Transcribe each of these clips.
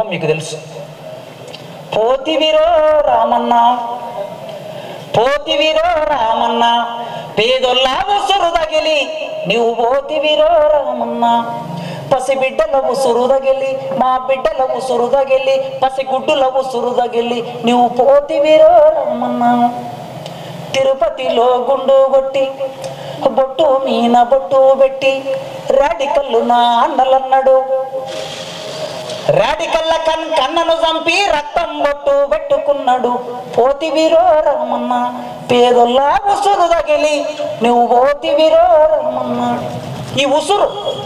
మీకు తెలుసు పోతివిరో రామన్న పోతివిరో రామన్న పేదొల్ల ఉసురు తగిలి నువ్వు పోతివిరో రామన్న పసి బిడ్డల ఉసురు తగిలి మా బిడ్డల ఉసురు తగిలి పసి గుడ్డుల ఉసురు తగిలి నువ్వు పోతివిరో రామన్న తిరుపతిలో గుండు కొట్టి బొట్టు మీన బొట్టు పెట్టి రాడికల్లు నా అన్నలన్నాడు రాడికల్ల కన్ కన్నను చంపి రక్తం బొట్టు పెట్టుకున్నాడు పోతివిరో రమన్న పేదొల్లా ఉసురు తగిలి నువ్వు పోతివిరో రమన్న ఈ ఉసురు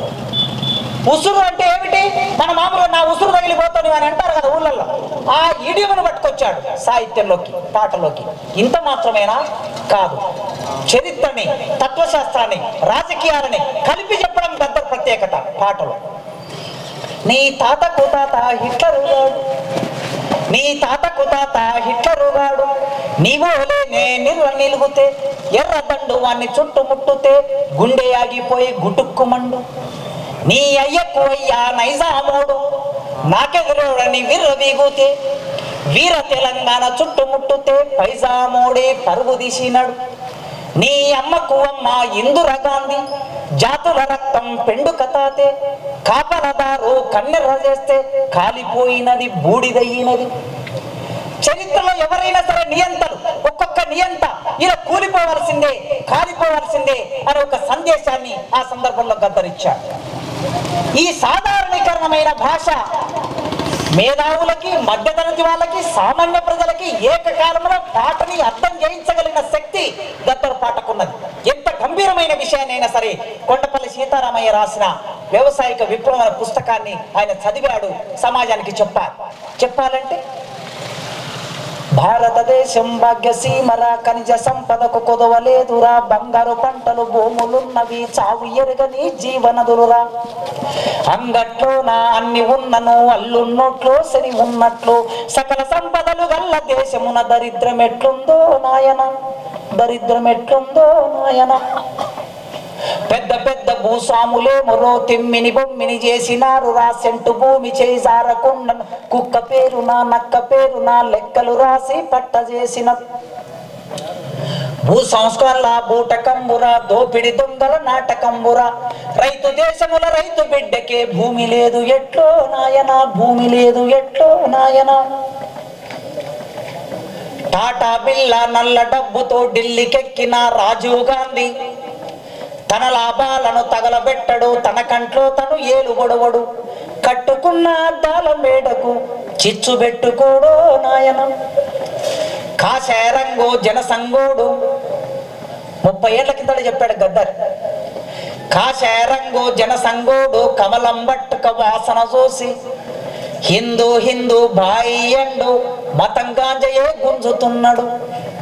ఉసురు అంటే ఏమిటి మన మామూలుగా నా ఉసురు తగిలిపోతాను అని అంటారు కదా ఊళ్ళల్లో ఆ ఇడియమును పట్టుకొచ్చాడు సాహిత్యంలోకి పాటలోకి ఇంత మాత్రమేనా కాదు చరిత్రని తత్వశాస్త్రాన్ని రాజకీయాలని కలిపి చెప్పడం పెద్ద ప్రత్యేకత పాటలో నీ తాతకు తాత హిట్లరుగాడు నీ తాతకు తాత హిట్లరుగాడు నీవోలే నే నిల్వ నిలుగుతే ఎర్ర దండు వాణ్ణి చుట్టుముట్టుతే గుండె ఆగిపోయి గుటుక్కుమండు నీ అయ్యకు అయ్యా నైజామోడు నాకెదురోడని విర్ర వీగుతే వీర తెలంగాణ చుట్టుముట్టుతే పైజామోడే పరుగు తీసినాడు నీ అమ్మకు అమ్మ ఇందుర గాంధీ జాతుల రక్తం పెండు కతాతే కాపలదారు కన్నెర్ర చేస్తే కాలిపోయినది బూడిదయ్యినది చరిత్రలో ఎవరైనా సరే నియంతలు ఒక్కొక్క నియంత ఇలా కూలిపోవాల్సిందే కాలిపోవాల్సిందే అనే ఒక సందేశాన్ని ఆ సందర్భంలో గద్దరిచ్చాడు ఈ సాధారణీకరణమైన భాష మేధావులకి మధ్యతరగతి వాళ్ళకి సామాన్య ప్రజలకి ఏకకాలంలో పాటని అర్థం చేయించగలిగిన శక్తి గద్దరు పాటకున్నది ఎంత గంభీరమైన విషయాన్నైనా సరే కొండపల్లి సీతారామయ్య రాసిన వ్యవసాయక విప్లవ పుస్తకాన్ని ఆయన చదివాడు సమాజానికి చెప్పాలి చెప్పాలంటే భారతదేశం భాగ్యసీమరా ఖనిజ సంపదకు కొదవలేదురా బంగారు పంటలు భూములున్నవి చావు ఎరగని జీవనదులురా అంగట్లో నా అన్ని ఉన్నను అల్లున్నోట్లో సరి ఉన్నట్లు సకల సంపదలు గల్ల దేశమున దరిద్రం ఎట్లుందో నాయన దరిద్రం ఎట్లుందో నాయన పెద్ద పెద్ద భూస్వాములే మరో తిమ్మిని బొమ్మిని చేసినారు రాసెంటు భూమి చేసారకుండా కుక్క పేరున నక్క పేరున లెక్కలు రాసి పట్ట చేసిన భూ సంస్కరణ బూటకంబుర దోపిడి దొంగల నాటకంబుర రైతు దేశముల రైతు బిడ్డకే భూమి లేదు ఎట్లో నాయన భూమి లేదు ఎట్లో నాయన టాటా బిల్లా నల్ల డబ్బుతో ఢిల్లీకెక్కిన రాజీవ్ గాంధీ తన లాభాలను తగలబెట్టడు తన కంట్లో తను ఏలు గొడవడు కట్టుకున్న అద్దాల మేడకు చిచ్చు పెట్టుకోడు నాయన కాశారంగు జనసంగోడు ముప్పై ఏళ్ల కిందట చెప్పాడు గద్దర్ కాశారంగు జనసంగోడు కమలం బట్టుక వాసన చూసి హిందూ హిందూ బాయి ఎండు మతం గాంజయే గుంజుతున్నాడు